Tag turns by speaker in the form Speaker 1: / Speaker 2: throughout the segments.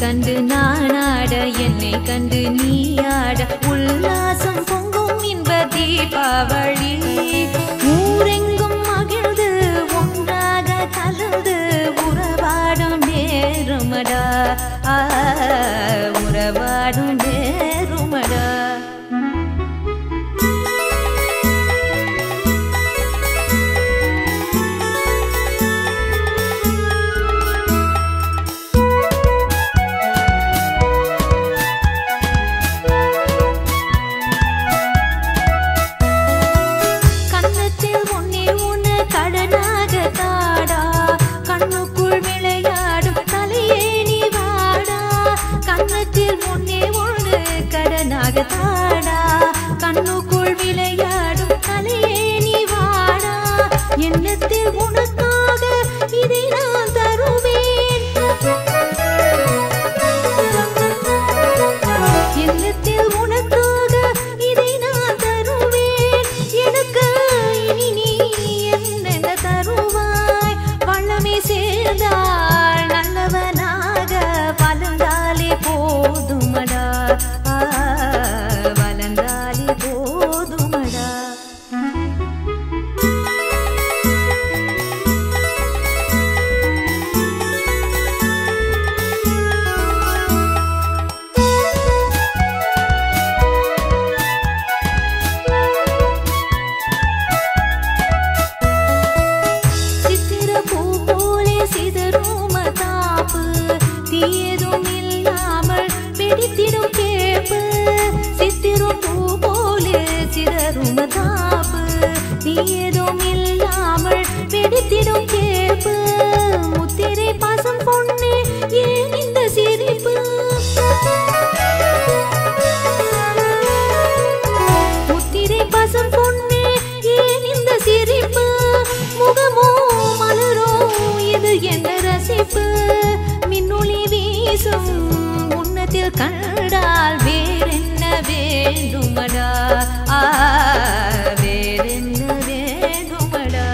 Speaker 1: கண்டு நானாட என்னை கண்டு நீயாட உல்லாசம் பொங்கும் இன்ப தீபாவளி ஊரெங்கும் மகிழ்ந்து ஒன்றாக கலந்து உறவாடும் நேருமடா ஆ, உறவாடும் நேருமடா கன்னத்தில் உன்னை உன கடனாக தாடா கண்ணுக்குள் விளையாடும் தலையே நீ வாடா கன்னத்தில் உன்னை உன கடனாக தாடா கண்ணுக்குள் விளையாடும் தலையே நீ வாடா எண்ணத்தில் உனக்காக இதை நான் தருவேன் எண்ணத்தில் உனக்காக இதை நான் தருவேன் எனக்கு இனி நீ என்னென்ன தருவாய் வல்லமை சேர்ந்தால் நல்லவனாக வளர்ந்தாலே போதுமடா ஆ, வளர்ந்தாலே போதுமடா சித்திர பூ போலே சிதறும் தாப்பு தீயதும் இல்லாமல் பிடித்திடும் கேப்பு சித்திர பூ போலே சிதறும் தாப்பு தீயதும் இல்லாமல் பிடித்திடும் கேப்பு முத்திரை பாசம் பொண்ணு ஏன் இந்த சிரிப்பு முத்திரை பசம் பொண்ணே ஏன் இந்த சிரிப்பு முகமோ மலரோ இது என்ன ரசிப்பு மின்னொளி வீசும் உன்னத்தில் கண்டால் வேறென்ன வேண்டுமடா ஆ, வேறென்ன வேண்டுமடா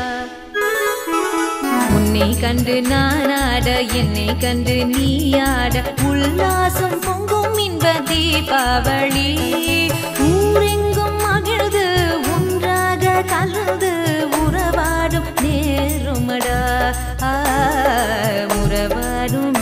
Speaker 1: உன்னை கண்டு நானாட என்னை கண்டு நீயாட உல்லாசம் பொங்கும் இன்ப தீபாவளி ஊரெங்கும் மகிழ்ந்து ஒன்றாக கலந்து உறவாடும் நேருமடா ஆ, உறவாடும்